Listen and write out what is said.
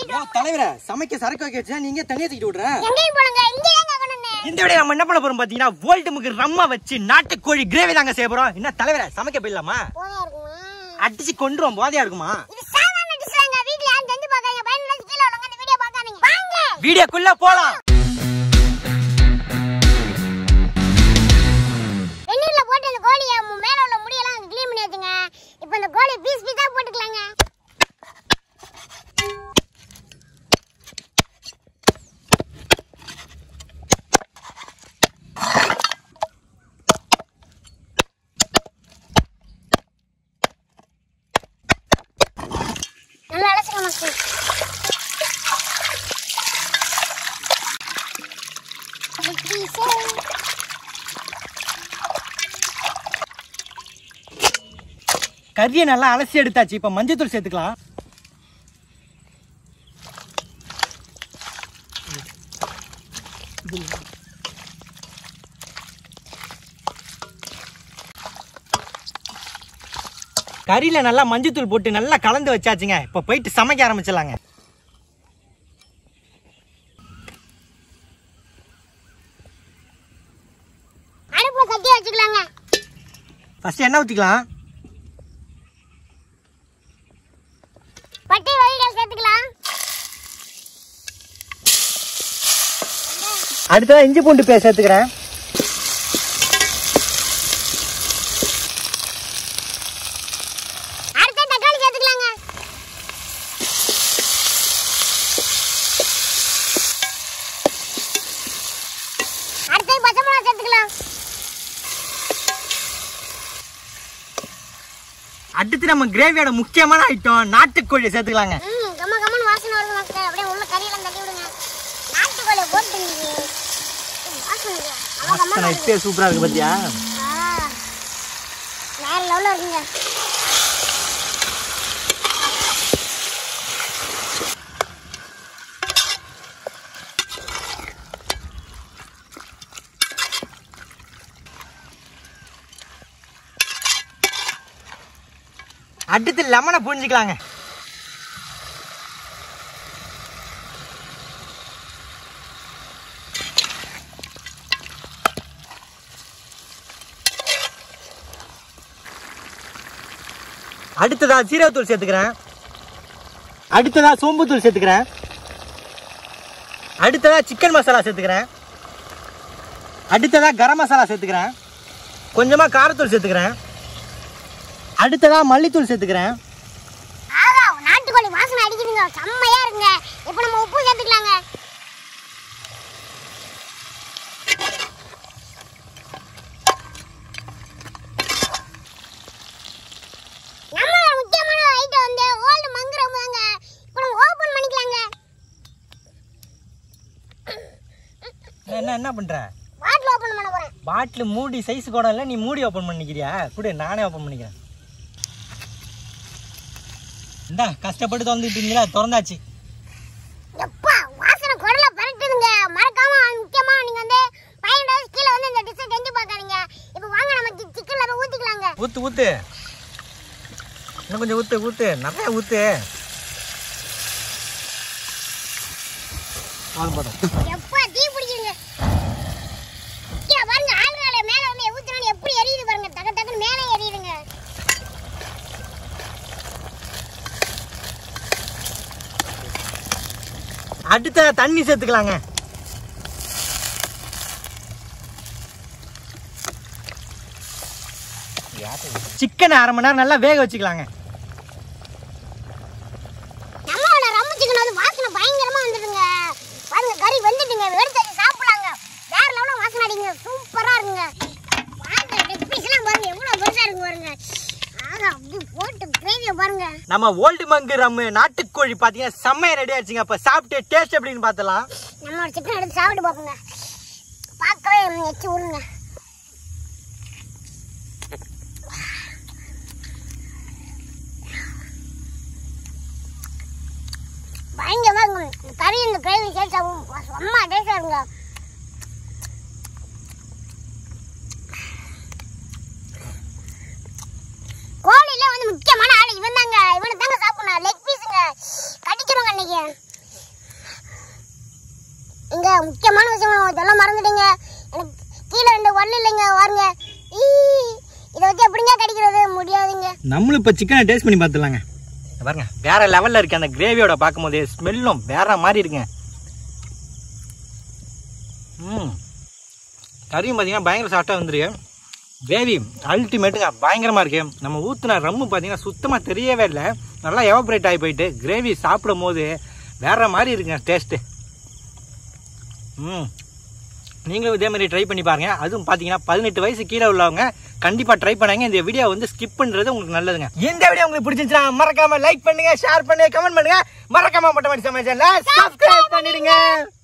கட்டிட்டு ஓ தலைவர சமைக்க சரக்கு வைக்க வச்சா நீங்க தனியா தூக்கிட்டு விடுறேன் எங்கேயும் போலங்க இங்கே தாங்க கொண்டு இந்த விட நம்ம என்ன பண்ண போறோம் பாத்தீங்கன்னா வோல்ட் முக்கு ரம்மா வச்சு நாட்டுக்கோழி கிரேவி தாங்க செய்ய போறோம் என்ன தலைவர சமைக்க போயிடலாமா போதா இருக்குமா அடிச்சு கொண்டுருவோம் போதையா இருக்குமா இது சாதாரண டிஷ்லாங்க வீட்ல யாரும் செஞ்சு பார்க்காதீங்க பயன்படுத்தி கீழே உள்ளவங்க இந்த வீடியோ பார்க்காதீங்க வாங்க வீடியோக்குள்ள போலாம் வெந்நீர்ல போட்டு இந்த கோழியை மு- மேல உள்ள முடியெல்லாம் க்ளீன் பண்ணி வச்சுங்க இப்போ இந்த கோழி பீஸ் பீஸா போட்டுக்கலாங்க நல்லா அலசுங்க மக்கள் பீஸே கறியை நல்லா அலசி எடுத்தாச்சு இப்ப மஞ்சத்தூள் சேர்த்துக்கலாம் கறியில நல்லா மஞ்சத்தூள் போட்டு நல்லா கலந்து வச்சாச்சுங்க இப்ப போயிட்டு சமைக்க ஆரம்பிச்சிடலாங்க அடுப்புல கட்டி வச்சுக்கலாங்க ஃபர்ஸ்ட் எண்ணெய் ஊத்திக்கலாம் பட்டை வகைகள் சேர்த்துக்கலாம் அடுத்ததா இஞ்சி பூண்டு பேஸ்ட் சேர்த்துக்கிறேன் அடுத்து தக்காளி சேர்த்துக்கலாங்க அடுத்து பச்சை மிளகா சேர்த்துக்கலாம் அடுத்து நம்ம கிரேவியோட முக்கியமான ஐட்டம் நாட்டுக்கோழி சேர்த்துக்கலாங்க ம் கம்ம கம்மன் வாசனை வருது மக்கள் அப்படியே உள்ள கறியெல்லாம் தள்ளி விடுங்க நாட்டுக்கோழி போட்டு இன்னைக்கு வாசனை இருக்கு. கம கம்மன் வாசனை இப்பயே சூப்பரா இருக்கு பாத்தியா ஆ, வேற லெவலில் இருக்குங்க அடுத்து லெமனை புரிஞ்சுக்கலாங்க அடுத்ததா சீரகத்தூள் சேர்த்துக்கிறேன் அடுத்ததா சோம்புத்தூள் சேர்த்துக்கிறேன் அடுத்ததா சிக்கன் மசாலா சேர்த்துக்கிறேன் அடுத்ததா கரம் மசாலா சேர்த்துக்கிறேன் கொஞ்சமா காரத்தூள் சேர்த்துக்கிறேன் அடுத்ததா மல்லித்தூள் சேர்த்துக்கிறேன் ஆகா நாட்டுக்கோழி வாசனை அடிக்குதுங்க செம்மையா இருக்குங்க இப்போ நம்ம உப்பு சேர்த்துக்கலாங்க நம்மளோட முக்கியமான ஐட்டம் வந்து ஓல்டு மங்குரம் தாங்க இப்போ நம்ம ஓபன் பண்ணிக்கலாங்க என்ன என்ன பண்ற பாட்டில் ஓபன் பண்ண போறேன் பாட்டில் மூடி சைஸ் கூட இல்லை நீ மூடி ஓப்பன் பண்ணிக்கிறியா குடு நானே ஓப்பன் பண்ணிக்கிறேன் இந்தா கஷ்டப்பட்டு திறந்துட்டீங்களா திறந்தாச்சு எப்பா வாசனை குடல பரட்டுதுங்க மறக்காம முக்கியமா நீங்க வந்து பையன் டேஸ் கீழே வந்து இந்த டிஷ்ஷை செஞ்சு பார்க்காதீங்க இப்போ வாங்க நம்ம சிக்கன்ல போய் ஊத்திக்கலாங்க ஊத்து ஊத்து இன்னும் கொஞ்சம் ஊத்து ஊத்து நிறைய ஊத்து ஆள் படம் எப்பா தீ பிடிக்குங்க கீழே பாருங்க ஆளுகால மேல வந்து ஊத்துனாலும் எப்படி எரியுது பாருங்க டக்கு டக்குன்னு மேலே எரியுதுங்க அடுத்த தண்ணி சேர்த்துக்கலாங்க சிக்கன் அரை மணி நேரம் நல்லா வேக வச்சுக்கலாங்க நம்மளோட ரம்மு சிக்கன் வந்து வாசனை பயங்கரமா வந்துடுங்க பாருங்க கறி வெந்துட்டுங்க எடுத்து வச்சு சாப்பிடலாங்க வேற லெவலில் வாசனை அடிங்க சூப்பரா இருக்குங்க பாருங்க லெக் பீஸ்லாம் பாருங்க எவ்வளவு பெருசா இருக்கு பாருங்க ஆகா அப்படி போட்டு கிரேவியை பாருங்க நம்ம ஓல்டு மங்கு ரம்மு நாட்டுக்கோழி பார்த்தீங்கன்னா செம்மையா ரெடி ஆயிடுச்சுங்க அப்போ சாப்பிட்டு டேஸ்ட் எப்படின்னு பார்த்தலாம் நம்மளோட சிக்கன் எடுத்து சாப்பிட்டு பார்ப்போங்க பார்க்கவே எச்சு விடுங்க பயங்கரமா இருக்கும் இந்த கறி இந்த கிரேவி சேர்த்து சாப்பிடும் செம்ம டேஸ்டா இருக்குங்க கோழில வந்து முக்கியமான ஆள் இவன் தாங்க இவனை தாங்க சாப்பிடணும் லெக் பீஸுங்க கடிக்கிறோங்க இன்னைக்கு நம்மளும் இப்போ சிக்கனை டேஸ்ட் பண்ணி பார்த்துலாங்க இங்க பாருங்க வேற லெவலில் இருக்கு அந்த கிரேவியோட பார்க்கும்போது ஸ்மெல்லும் வேற மாதிரி இருக்குங்க ம் கறியும் பார்த்தீங்கன்னா பயங்கர சாஃப்டாக வந்துருக்கு கிரேவி அல்டிமேட்டுங்க பயங்கரமாக இருக்கு நம்ம ஊற்றுன ரம்மு பார்த்தீங்கன்னா சுத்தமாக தெரியவே இல்லை நல்லா எவாப்ரேட் ஆகி போயிட்டு கிரேவி சாப்பிடும் போது வேற மாதிரி இருக்குங்க டேஸ்ட்டு ம் நீங்களும் இதே மாதிரி ட்ரை பண்ணி பாருங்க அதுவும் பார்த்தீங்கன்னா பதினெட்டு வயசு கீழே உள்ளவங்க கண்டிப்பாக ட்ரை பண்ணாங்க இந்த வீடியோ வந்து ஸ்கிப் பண்ணுறது உங்களுக்கு நல்லதுங்க இந்த வீடியோ உங்களுக்கு பிடிச்சிருந்துச்சுன்னா மறக்காம லைக் பண்ணுங்க ஷேர் பண்ணுங்க கமெண்ட் பண்ணுங்க மறக்காம மட்டும் சமைச்சல சப்ஸ்கிரைப் பண்ணிடுங்க